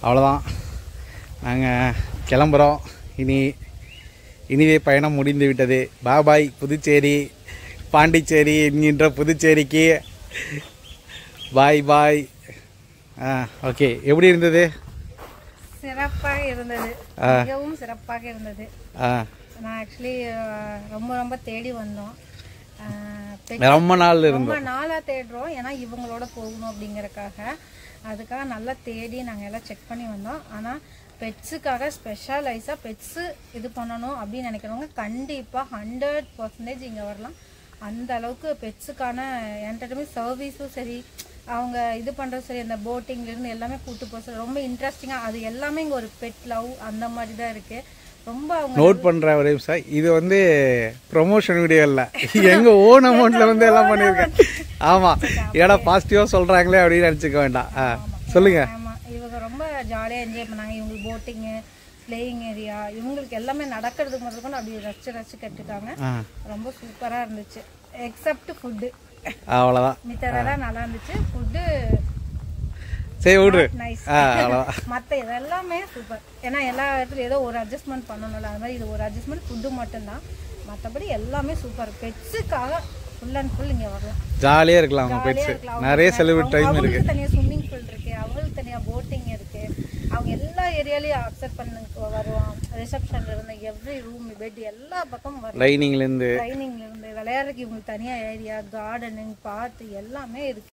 அவ்வளோதான் நாங்கள் கிளம்புறோம் இனி இனிவே பயணம் முடிந்து விட்டது பாபாய் புதுச்சேரி பாண்டிச்சேரி என்கின்ற புதுச்சேரிக்கு பாய் பாய் ஆ ஓகே எப்படி இருந்தது சிறப்பாக இருந்தது மிகவும் சிறப்பாக இருந்தது ஆ நான் ஆக்சுவலி ரொம்ப ரொம்ப தேடி வந்தோம் அஹ், பெ- ரொம்ப நாள் இருந்தோம் ரொம்ப நாளா தேடுறோம் ஏன்னா இவங்களோட போகணும் அப்படிங்கறக்காக அதுக்காக நல்லா தேடி நாங்க எல்லாம் செக் பண்ணி வந்தோம் ஆனா பெட்ஸுக்காக ஸ்பெஷலைஸா பெட்ஸ் இது பண்ணணும் அப்படின்னு நினைக்கிறவங்க கண்டிப்பா ஹண்ட்ரட் பர்சன்டேஜ் இங்க வரலாம் அந்த அளவுக்கு பெட்ஸுக்கான என்டர்டைன்மெண்ட் சர்வீஸும் சரி அவங்க இது பண்றது சரி அந்த போட்டிங்ல இருந்து எல்லாமே கூட்டு போக சொல்லி ரொம்ப இன்ட்ரெஸ்டிங்கா அது எல்லாமே இங்க ஒரு பெட் லவ் அந்த மாதிரி தான் இருக்கு ரொம்ப அவங்க நோட் பண்ற ஒரே நிமிஷம் இது வந்து ப்ரொமோஷன் வீடியோ இல்ல எங்க ஓன் அமௌண்ட்ல வந்து எல்லாம் பண்ணிருக்கேன் ஆமா ஏடா பாசிட்டிவா சொல்றாங்களே அப்படின்னு நினைச்சுக்க வேண்டாம் ஆ, சொல்லுங்க ஆமா இவங்க ரொம்ப ஜாலியா என்ஜாய் பண்ணாங்க இவங்களுக்கு போட்டிங்கு பிளேயிங் ஏரியா இவங்களுக்கு எல்லாமே நடக்கிறதுக்கு முதல் கொண்டு அப்படி ரசிச்சு ரசிச்சு கட்டுட்டாங்க ஆ, ரொம்ப சூப்பரா இருந்துச்சு எக்ஸப்ட் ஃபுட்டு அவ்வளவுதான் மித்ததெல்லாம் நல்லா இருந்துச்சு ஃபுட்டு சரி விட்ரு நைஸ் ஆ அவ்வளவுதான் மற்ற இதெல்லாமே சூப்பர் ஏன்னா எல்லா இடத்துலையும் ஏதோ ஒரு அட்ஜஸ்ட்மெண்ட் பண்ணணும்ல அது மாதிரி இது ஒரு அட்ஜஸ்ட்மெண்ட் ஃபுட்டு மட்டும்தான் மற்றபடி எல்லாமே சூப்பர் பெட்ஸுக்காக ஃபுல் அண்ட் ஃபுல் இங்கே வரலாம் ஜாலியா இருக்கலாம் அவங்க ஜாலியா பெட்ஸ் இருக்கலாம். நிறைய அவங்க- செலவு அவங்க- டைம் இருக்கு அவங்களுக்கு தனியா ஸ்விம்மிங் பூல் இருக்கு அவங்களுக்கு தனியா போட்டிங் இருக்கு அவங்க எல்லா ஏரியாலயும் அக்செப்ட் பண்ண வருவான் ரிசப்ஷன்ல இருந்து எவ்ரி ரூம் பெட் எல்லா பக்கமும் வரும் லைனிங்ல இருந்து ட்ரைனிங்ல இருந்து விளையாடுறதுக்கு இவங்களுக்கு தனியா ஏரியா கார்டனிங் பார்க் எல்லாமே இருக்கு